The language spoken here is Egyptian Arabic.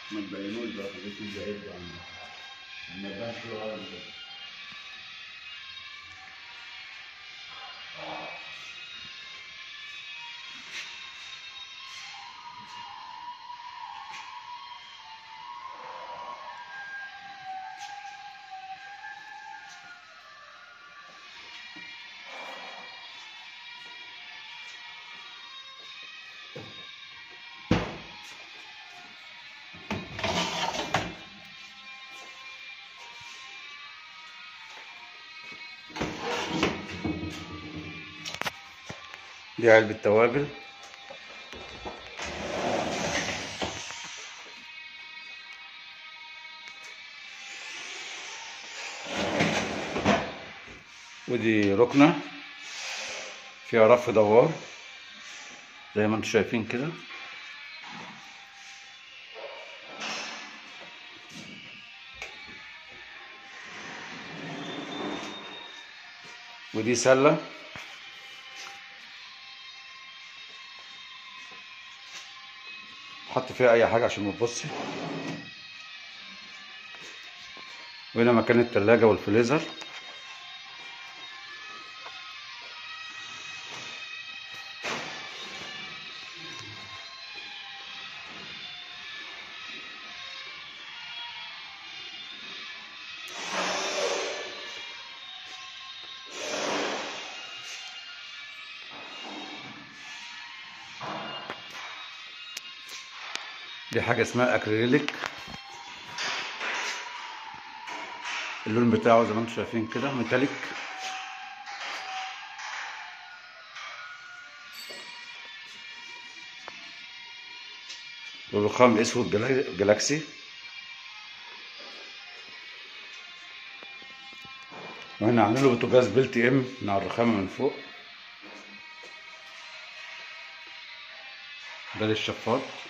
ما تبينوش بقى خليكم بعيد عن ما يبانش له غلط كده دي علبة توابل ودي ركنة فيها رف دوار زي ما انتم شايفين كده ودي سلة حط فيها اي حاجة عشان ما تبصي وهنا مكان التلاجة والفريزر دي حاجة اسمها اكريليك اللون بتاعه زي ما انتم شايفين كده ميتاليك والرخام اسود جلا- جلاكسي وهنا عاملين له بوتاجاز بلتي ام من على الرخامه من فوق ده للشفاط